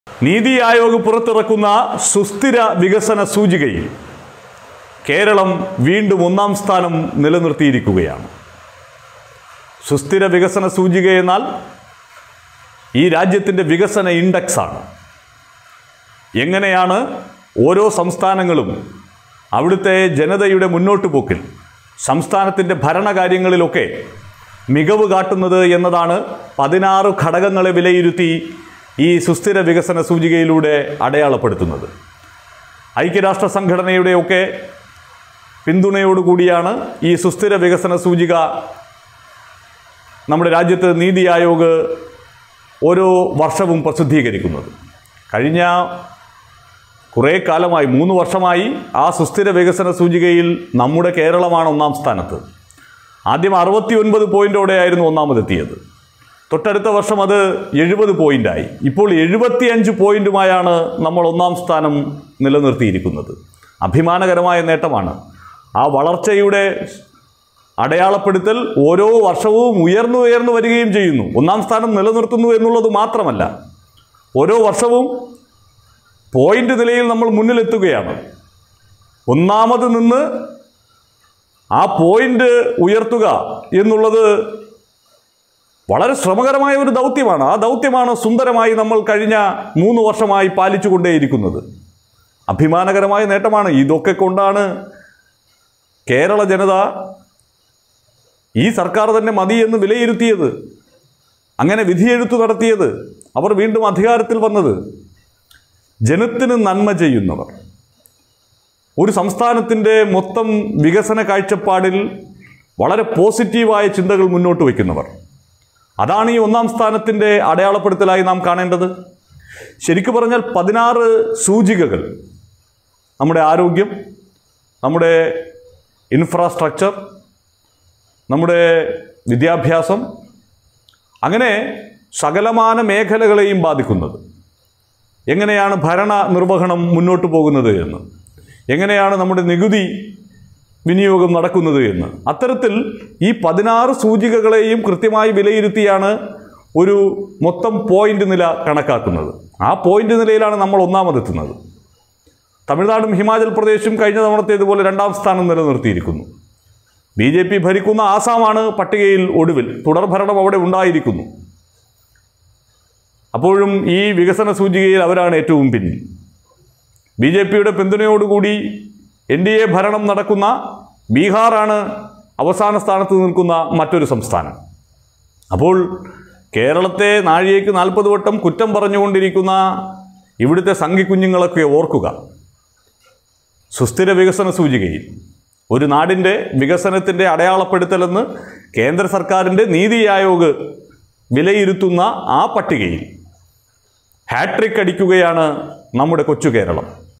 നീതി ആയോഗ് പുറത്തിറക്കുന്ന സുസ്ഥിര വികസന സൂചികയിൽ കേരളം വീണ്ടും ഒന്നാം സ്ഥാനം നിലനിർത്തിയിരിക്കുകയാണ് സുസ്ഥിര വികസന സൂചിക എന്നാൽ ഈ രാജ്യത്തിൻ്റെ വികസന ഇൻഡെക്സാണ് എങ്ങനെയാണ് ഓരോ സംസ്ഥാനങ്ങളും അവിടുത്തെ ജനതയുടെ മുന്നോട്ട് പോക്കിൽ സംസ്ഥാനത്തിൻ്റെ ഭരണകാര്യങ്ങളിലൊക്കെ മികവ് കാട്ടുന്നത് എന്നതാണ് പതിനാറ് ഘടകങ്ങളെ വിലയിരുത്തി ഈ സുസ്ഥിര വികസന സൂചികയിലൂടെ അടയാളപ്പെടുത്തുന്നത് ഐക്യരാഷ്ട്ര സംഘടനയുടെയൊക്കെ പിന്തുണയോടുകൂടിയാണ് ഈ സുസ്ഥിര വികസന സൂചിക നമ്മുടെ രാജ്യത്ത് നീതി ആയോഗ് ഓരോ വർഷവും പ്രസിദ്ധീകരിക്കുന്നത് കഴിഞ്ഞ കുറേ കാലമായി മൂന്ന് വർഷമായി ആ സുസ്ഥിര വികസന സൂചികയിൽ നമ്മുടെ കേരളമാണ് ഒന്നാം സ്ഥാനത്ത് ആദ്യം അറുപത്തി ഒൻപത് പോയിൻ്റോടെയായിരുന്നു ഒന്നാമതെത്തിയത് തൊട്ടടുത്ത വർഷം അത് എഴുപത് പോയിൻ്റായി ഇപ്പോൾ എഴുപത്തിയഞ്ച് പോയിൻറ്റുമായാണ് നമ്മൾ ഒന്നാം സ്ഥാനം നിലനിർത്തിയിരിക്കുന്നത് അഭിമാനകരമായ നേട്ടമാണ് ആ വളർച്ചയുടെ അടയാളപ്പെടുത്തൽ ഓരോ വർഷവും ഉയർന്നു ഉയർന്നു വരികയും ചെയ്യുന്നു ഒന്നാം സ്ഥാനം നിലനിർത്തുന്നു എന്നുള്ളത് മാത്രമല്ല ഓരോ വർഷവും പോയിന്റ് നിലയിൽ നമ്മൾ മുന്നിലെത്തുകയാണ് ഒന്നാമത് നിന്ന് ആ പോയിന്റ് ഉയർത്തുക എന്നുള്ളത് വളരെ ശ്രമകരമായ ഒരു ദൗത്യമാണ് ആ ദൗത്യമാണ് സുന്ദരമായി നമ്മൾ കഴിഞ്ഞ മൂന്ന് വർഷമായി പാലിച്ചുകൊണ്ടേയിരിക്കുന്നത് അഭിമാനകരമായ നേട്ടമാണ് ഇതൊക്കെ കൊണ്ടാണ് കേരള ജനത ഈ സർക്കാർ തന്നെ മതി എന്ന് വിലയിരുത്തിയത് അങ്ങനെ വിധിയെഴുത്തു നടത്തിയത് അവർ വീണ്ടും അധികാരത്തിൽ വന്നത് ജനത്തിന് നന്മ ചെയ്യുന്നവർ ഒരു സംസ്ഥാനത്തിൻ്റെ മൊത്തം വികസന കാഴ്ചപ്പാടിൽ വളരെ പോസിറ്റീവായ ചിന്തകൾ മുന്നോട്ട് വയ്ക്കുന്നവർ അതാണ് ഈ ഒന്നാം സ്ഥാനത്തിൻ്റെ അടയാളപ്പെടുത്തലായി നാം കാണേണ്ടത് ശരിക്കു പറഞ്ഞാൽ പതിനാറ് സൂചികകൾ നമ്മുടെ ആരോഗ്യം നമ്മുടെ ഇൻഫ്രാസ്ട്രക്ചർ നമ്മുടെ വിദ്യാഭ്യാസം അങ്ങനെ സകലമാന മേഖലകളെയും ബാധിക്കുന്നത് എങ്ങനെയാണ് ഭരണ നിർവഹണം മുന്നോട്ട് പോകുന്നത് എന്ന് എങ്ങനെയാണ് നമ്മുടെ നികുതി വിനിയോഗം നടക്കുന്നത് എന്ന് അത്തരത്തിൽ ഈ പതിനാറ് സൂചികകളെയും കൃത്യമായി വിലയിരുത്തിയാണ് ഒരു മൊത്തം പോയിന്റ് നില കണക്കാക്കുന്നത് ആ പോയിന്റ് നിലയിലാണ് നമ്മൾ ഒന്നാമതെത്തുന്നത് തമിഴ്നാടും ഹിമാചൽ പ്രദേശും കഴിഞ്ഞ തവണത്തേതുപോലെ രണ്ടാം സ്ഥാനം നിലനിർത്തിയിരിക്കുന്നു ബി ജെ പി ഭരിക്കുന്ന ആസാമാണ് പട്ടികയിൽ ഒടുവിൽ തുടർഭരണം അവിടെ ഉണ്ടായിരിക്കുന്നു അപ്പോഴും ഈ വികസന സൂചികയിൽ അവരാണ് ഏറ്റവും പിന്നിൽ ബി ജെ പിയുടെ പിന്തുണയോടുകൂടി എൻ ഡി എ ഭരണം നടക്കുന്ന ബീഹാറാണ് അവസാന സ്ഥാനത്ത് നിൽക്കുന്ന മറ്റൊരു സംസ്ഥാനം അപ്പോൾ കേരളത്തെ നാഴികയ്ക്ക് നാൽപ്പത് വട്ടം കുറ്റം പറഞ്ഞുകൊണ്ടിരിക്കുന്ന ഇവിടുത്തെ സംഘിക്കുഞ്ഞുങ്ങളൊക്കെ ഓർക്കുക സുസ്ഥിര വികസന സൂചികയിൽ ഒരു നാടിൻ്റെ വികസനത്തിൻ്റെ അടയാളപ്പെടുത്തലെന്ന് കേന്ദ്ര സർക്കാരിൻ്റെ നീതി ആയോഗ് വിലയിരുത്തുന്ന ആ പട്ടികയിൽ ഹാട്രിക് അടിക്കുകയാണ് നമ്മുടെ കൊച്ചു കേരളം